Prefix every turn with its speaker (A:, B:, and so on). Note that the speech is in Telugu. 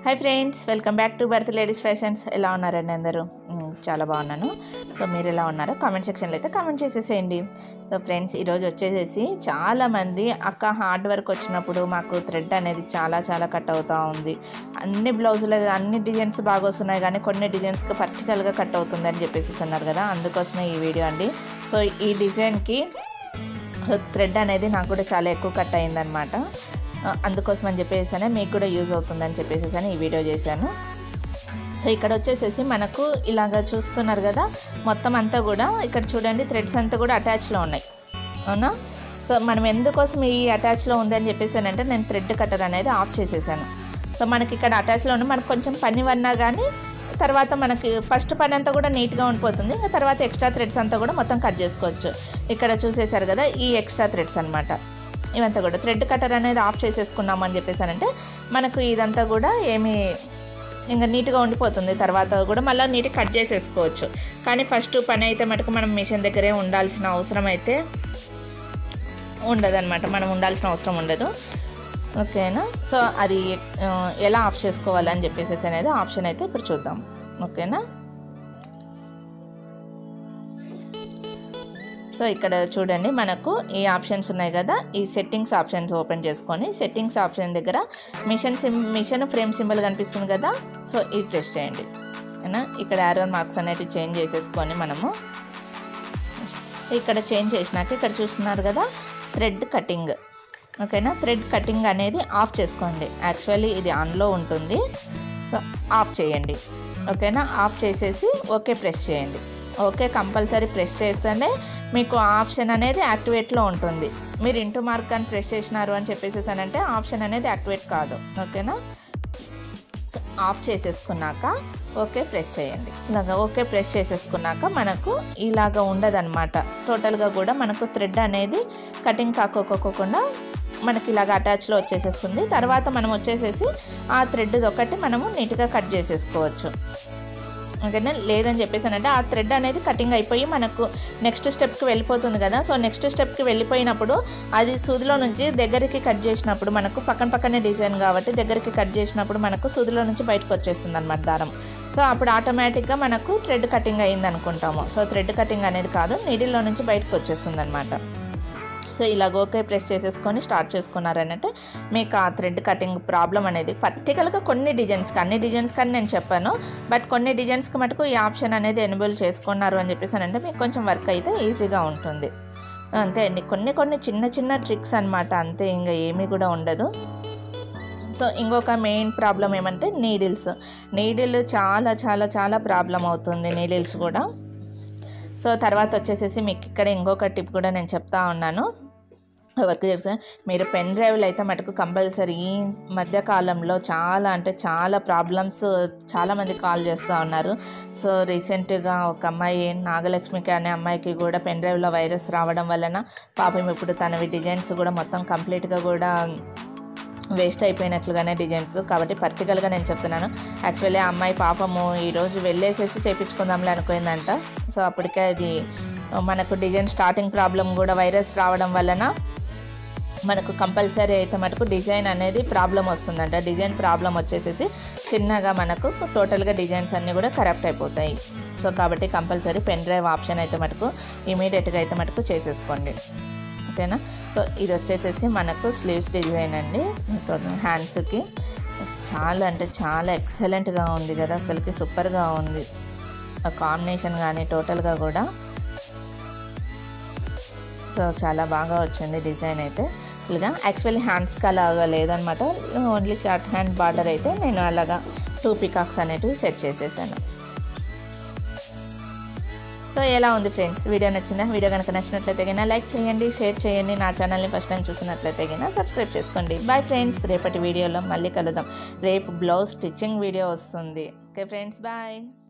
A: hi friends welcome back to birth ladies fashions ఎలా ఉన్నారండి అందరూ మ్, చాలా బాగున్నాను సో మీరు ఎలా ఉన్నారో కామెంట్ సెక్షన్లో అయితే కామెంట్ చేసేసేయండి సో ఫ్రెండ్స్ ఈరోజు వచ్చేసేసి చాలామంది అక్క హార్డ్ వర్క్ వచ్చినప్పుడు మాకు థ్రెడ్ అనేది చాలా చాలా కట్ అవుతూ ఉంది అన్ని బ్లౌజులు అన్ని డిజైన్స్ బాగా వస్తున్నాయి కానీ కొన్ని డిజైన్స్కి పర్టికులర్గా కట్ అవుతుంది అని చెప్పేసి అన్నారు కదా అందుకోసమే ఈ వీడియో అండి సో ఈ డిజైన్కి థ్రెడ్ అనేది నాకు కూడా చాలా ఎక్కువ కట్ అయిందనమాట అందుకోసం అని చెప్పేసి మీకు కూడా యూజ్ అవుతుందని చెప్పేసి అని ఈ వీడియో చేశాను సో ఇక్కడ వచ్చేసేసి మనకు ఇలాగ చూస్తున్నారు కదా మొత్తం అంతా కూడా ఇక్కడ చూడండి థ్రెడ్స్ అంతా కూడా అటాచ్లో ఉన్నాయి అవునా సో మనం ఎందుకోసం ఈ అటాచ్లో ఉంది అని చెప్పేసానంటే నేను థ్రెడ్ కట్టర్ అనేది ఆఫ్ చేసేసాను సో మనకి ఇక్కడ అటాచ్లో ఉన్న మనకు కొంచెం పని వన్నా కానీ తర్వాత మనకి ఫస్ట్ పని అంతా కూడా నీట్గా ఉండిపోతుంది ఇంకా తర్వాత ఎక్స్ట్రా థ్రెడ్స్ అంతా కూడా మొత్తం కట్ చేసుకోవచ్చు ఇక్కడ చూసేశారు కదా ఈ ఎక్స్ట్రా థ్రెడ్స్ అనమాట ఇవంతా కూడా థ్రెడ్ కట్టర్ అనేది ఆఫ్ చేసేసుకున్నాం అని చెప్పేసానంటే మనకు ఇదంతా కూడా ఏమీ ఇంకా నీట్గా ఉండిపోతుంది తర్వాత కూడా మళ్ళీ నీట్గా కట్ చేసేసుకోవచ్చు కానీ ఫస్ట్ పని అయితే మటుకు మనం మిషన్ దగ్గరే ఉండాల్సిన అవసరం అయితే ఉండదన్నమాట మనం ఉండాల్సిన అవసరం ఉండదు ఓకేనా సో అది ఆ, ఎలా ఆఫ్ చేసుకోవాలని చెప్పేసి అనేది ఆప్షన్ అయితే ఇప్పుడు చూద్దాం ఓకేనా సో ఇక్కడ చూడండి మనకు ఈ ఆప్షన్స్ ఉన్నాయి కదా ఈ సెట్టింగ్స్ ఆప్షన్స్ ఓపెన్ చేసుకొని సెట్టింగ్స్ ఆప్షన్ దగ్గర machine sim machine frame symbol కనిపిస్తుంది కదా సో ఇది ప్రెస్ చేయండి ఓకేనా ఇక్కడ యారో మార్క్స్ అనేవి చేంజ్ చేసేసుకొని మనము ఇక్కడ చేంజ్ చేసినాక ఇక్కడ చూస్తున్నారు కదా థ్రెడ్ కటింగ్ ఓకేనా థ్రెడ్ కటింగ్ అనేది ఆఫ్ చేసుకోండి యాక్చువల్లీ ఇది ఆన్లో ఉంటుంది సో ఆఫ్ చేయండి ఓకేనా ఆఫ్ చేసేసి ఓకే ప్రెస్ చేయండి ఓకే కంపల్సరీ ప్రెస్ చేస్తేనే మీకు ఆప్షన్ అనేది యాక్టివేట్లో ఉంటుంది మీరు ఇంటూ మార్క్ అని ప్రెస్ చేసినారు అని చెప్పేసి అంటే ఆప్షన్ అనేది యాక్టివేట్ కాదు ఓకేనా సో ఆఫ్ చేసేసుకున్నాక ఓకే ప్రెస్ చేయండి ఇలాగ ఓకే ప్రెస్ చేసేసుకున్నాక మనకు ఇలాగ ఉండదన్నమాట టోటల్గా కూడా మనకు థ్రెడ్ అనేది కటింగ్ కాకోకోకుండా మనకి ఇలాగ అటాచ్లో వచ్చేసేస్తుంది తర్వాత మనం వచ్చేసేసి ఆ థ్రెడ్ ఒకటి మనము నీట్గా కట్ చేసేసుకోవచ్చు ఓకేనా లేదని చెప్పేసానంటే ఆ థ్రెడ్ అనేది కటింగ్ అయిపోయి మనకు నెక్స్ట్ స్టెప్కి వెళ్ళిపోతుంది కదా సో నెక్స్ట్ స్టెప్కి వెళ్ళిపోయినప్పుడు అది సూదిలో నుంచి దగ్గరికి కట్ చేసినప్పుడు మనకు పక్కన పక్కనే డిజైన్ కాబట్టి దగ్గరికి కట్ చేసినప్పుడు మనకు సూదిలో నుంచి బయటకు వచ్చేస్తుంది అనమాట దారం సో అప్పుడు ఆటోమేటిక్గా మనకు థ్రెడ్ కటింగ్ అయింది అనుకుంటాము సో థ్రెడ్ కటింగ్ అనేది కాదు నీడిల్లో నుంచి బయటకు వచ్చేస్తుంది అనమాట సో ఇలాగ ఓకే ప్రెస్ చేసేసుకొని స్టార్ట్ చేసుకున్నారనంటే మీకు ఆ థ్రెడ్ కటింగ్ ప్రాబ్లం అనేది పర్టికులర్గా కొన్ని డిజైన్స్కి అన్ని డిజైన్స్ కానీ నేను చెప్పాను బట్ కొన్ని డిజైన్స్కి మటుకు ఈ ఆప్షన్ అనేది ఎనేబుల్ చేసుకున్నారు అని చెప్పేసి అంటే మీకు కొంచెం వర్క్ అయితే ఈజీగా ఉంటుంది అంతే అండి కొన్ని కొన్ని చిన్న చిన్న ట్రిక్స్ అనమాట అంతే ఇంకా ఏమీ కూడా ఉండదు సో ఇంకొక మెయిన్ ప్రాబ్లం ఏమంటే నీడిల్స్ నీడిల్ చాలా చాలా చాలా ప్రాబ్లం అవుతుంది నీడిల్స్ కూడా సో తర్వాత వచ్చేసేసి మీకు ఇక్కడ ఇంకొక టిప్ కూడా నేను చెప్తా ఉన్నాను వర్క్ చేస్తే మీరు పెన్ డ్రైవ్లు అయితే మటుకు కంపల్సరీ ఈ మధ్య కాలంలో చాలా అంటే చాలా ప్రాబ్లమ్స్ చాలామంది కాల్ చేస్తూ ఉన్నారు సో రీసెంట్గా ఒక అమ్మాయి నాగలక్ష్మికి అనే అమ్మాయికి కూడా పెన్ డ్రైవ్లో వైరస్ రావడం వలన పాపం ఇప్పుడు తనవి డిజైన్స్ కూడా మొత్తం కంప్లీట్గా కూడా వేస్ట్ అయిపోయినట్లుగానే డిజైన్స్ కాబట్టి పర్టికులర్గా నేను చెప్తున్నాను యాక్చువల్లీ ఆ అమ్మాయి పాపము ఈరోజు వెళ్ళేసేసి చేపించుకుందాంలే అనుకుందంట సో అప్పటికే అది మనకు డిజైన్ స్టార్టింగ్ ప్రాబ్లం కూడా వైరస్ రావడం వలన మనకు కంపల్సరీ అయితే మటుకు డిజైన్ అనేది ప్రాబ్లం వస్తుందంట డిజైన్ ప్రాబ్లం వచ్చేసేసి చిన్నగా మనకు టోటల్గా డిజైన్స్ అన్నీ కూడా కరెక్ట్ అయిపోతాయి సో కాబట్టి కంపల్సరీ పెన్ డ్రైవ్ ఆప్షన్ అయితే మటుకు ఇమీడియట్గా అయితే మటుకు చేసేసుకోండి ఓకేనా సో ఇది వచ్చేసేసి మనకు స్లీవ్స్ డిజైన్ అండి హ్యాండ్స్కి చాలా అంటే చాలా ఎక్సలెంట్గా ఉంది కదా అసలుకి సూపర్గా ఉంది ఆ కాంబినేషన్ కానీ టోటల్గా కూడా సో చాలా బాగా వచ్చింది డిజైన్ అయితే ఫుల్గా యాక్చువల్లీ హ్యాండ్స్కి అలాగా లేదనమాట ఓన్లీ షార్ట్ హ్యాండ్ బార్డర్ అయితే నేను అలాగా టూ పికాక్స్ అనేటివి సెట్ చేసేసాను సో ఎలా ఉంది ఫ్రెండ్స్ వీడియో నచ్చిందా వీడియో కనుక నచ్చినట్లయితే కన్నా లైక్ చేయండి షేర్ చేయండి నా ఛానల్ని ఫస్ట్ టైం చూసినట్లయితే కన్నా సబ్స్క్రైబ్ చేసుకోండి బాయ్ ఫ్రెండ్స్ రేపటి వీడియోలో మళ్ళీ కలుద్దాం రేపు బ్లౌజ్ స్టిచ్చింగ్ వీడియో వస్తుంది ఓకే ఫ్రెండ్స్ బాయ్